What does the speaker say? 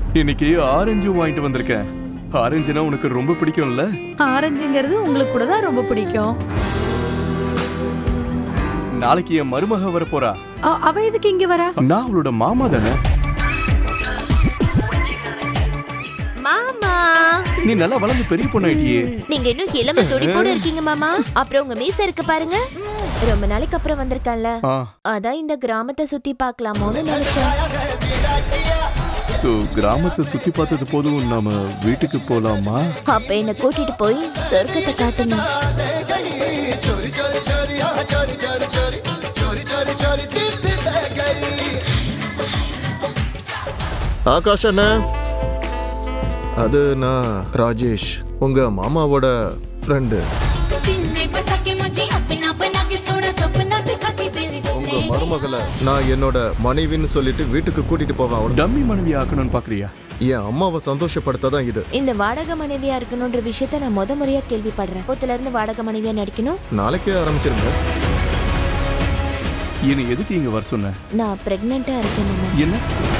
இன்னைக்கு ஆரஞ்சும் வாங்கிட்டு வந்திருக்கேன் ஆரஞ்சுனா உனக்கு ரொம்ப பிடிக்கும்ல ஆரஞ்சுங்கிறது உங்களுக்கு கூட தான் ரொம்ப பிடிக்கும் நாளைக்கு என் மருமக வர போறா அ- அவ எதுக்கு இங்க வரா நான் அவளோட மாமா தானே மாமா நீ நல்லா வளர்ந்து பெரிய பொண்ணாயிட்டியே நீங்க இன்னும் இளம துடிப்போட இருக்கீங்க மாமா அப்புறம் உங்க மீச இருக்கு பாருங்க ரொம்ப நாளைக்கு அப்புறம் வந்திருக்கேன்ல ஆ அதான் இந்த கிராமத்தை சுத்தி பார்க்கலாமோன்னு நினைச்சேன் சோ கிராமத்தை சுத்தி பார்த்தது போதும் நாம வீட்டுக்கு போலாமா அப்ப என்ன கூட்டிட்டு போய் சொர்க்கத்தை காட்டுங்க ஆகாஷ் அண்ணா அது நான் ராஜேஷ் உங்க மாமாவோட ஃப்ரெண்டு दिल में बसा के मुझे अपना बना के सोना सपना दिखा के तेरे உங்க மருமகளை நான் என்னோட மனைவின்னு சொல்லிட்டு வீட்டுக்கு கூட்டிட்டு போவேன் அவள டம்மி மனைவி ஆக்கணும்னு பாக்குறியா என் அம்மாவை சந்தோஷப்படுத்த தான் இது இந்த வாடகை மனைவியா இருக்கணும்ன்ற விஷயத்த நான் முத முறையா கேள்விப்படுறேன் இப்போத்துல இருந்து வாடகை மனைவியா நடிக்கணும் நாளைக்கே ஆரம்பிச்சிருங்க இனி எதுக்கு இங்க வர சொன்ன நான் பிரெக்னெண்டா இருக்கேன் மாமா என்ன